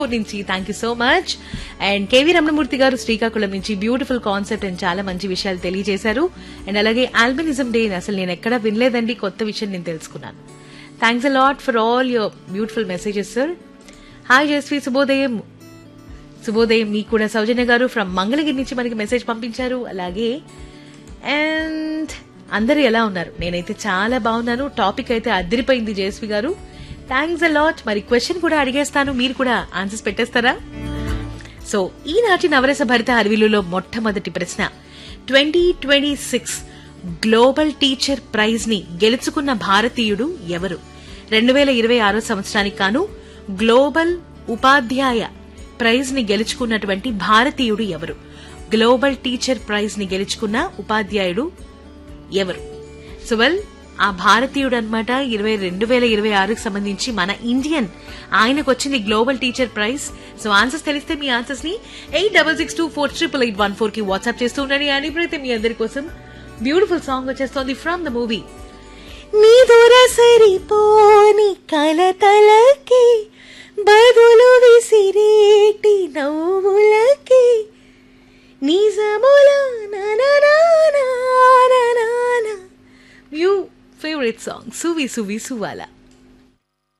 నుంచి thank you so much and KV Ramanamurthy garu Srikakulam నుంచి beautiful concept and చాలా మంచి విషయాలు తెలియజేశారు అండ్ అలాగే ఆల్బనిజం డే అసలు నేను ఎక్కడా వినలేదండి కొత్త విషయం నేను తెలుసుకున్నాను thanks a lot for all your beautiful messages sir hi Jasvi శుభోదయం శుభోదయం మీకు కూడా సౌజన్య గారు ఫ్రమ్ మంగళగిరి నుంచి మనకి మెసేజ్ పంపించారు అలాగే అండ్ అందరూ ఎలా ఉన్నారు నేనైతే చాలా బాగున్నాను టాపిక్ అయితే అదిరిపోయింది Jayashvi garu thanks a lot మరి క్వశ్చన్ కూడా అడిగేస్తాను మీరు కూడా ఆన్సర్స్ పెట్టేస్తారా సో ఈనాటి నవరస భరిత అరవిలులో మొట్టమొదటి ప్రశ్న twenty twenty six global teacher prize ని గెలుచుకున్న భారతీయుడు ఎవరు రెండు వేల ఇరవై ఆరో సంవత్సరానికి కాను గ్లోబల్ ఉపాధ్యాయ ప్రైజ్ ని గెలుచుకున్నటువంటి భారతీయుడు ఎవరు గ్లోబల్ టీచర్ ప్రైజ్ ని గెలుచుకున్న ఉపాధ్యాయుడు ఎవరు సో వెల్ ఆ భారతీయుడు అనమాట ఇరవై రెండు వేల ఇరవై ఆరుకి సంబంధించి మన ఇండియన్ ఆయనకు వచ్చింది global teacher prize so answers తెలిస్తే మీ ఆన్సర్స్ ని eight double six two four triple eight one four కి వాట్సాప్ చేస్తూ ఉండండి అండ్ ఇప్పుడైతే మీ అందరి కోసం బ్యూటిఫుల్ సాంగ్ వచ్చేస్తోంది ఫ్రమ్ ద మూవీ నీ దూర సరిపోని కలతలకి బదులు విసిరేటి నవ్వులకి నిజముల యూ ఫేవరెట్ సాంగ్ సువి సువి సువాలా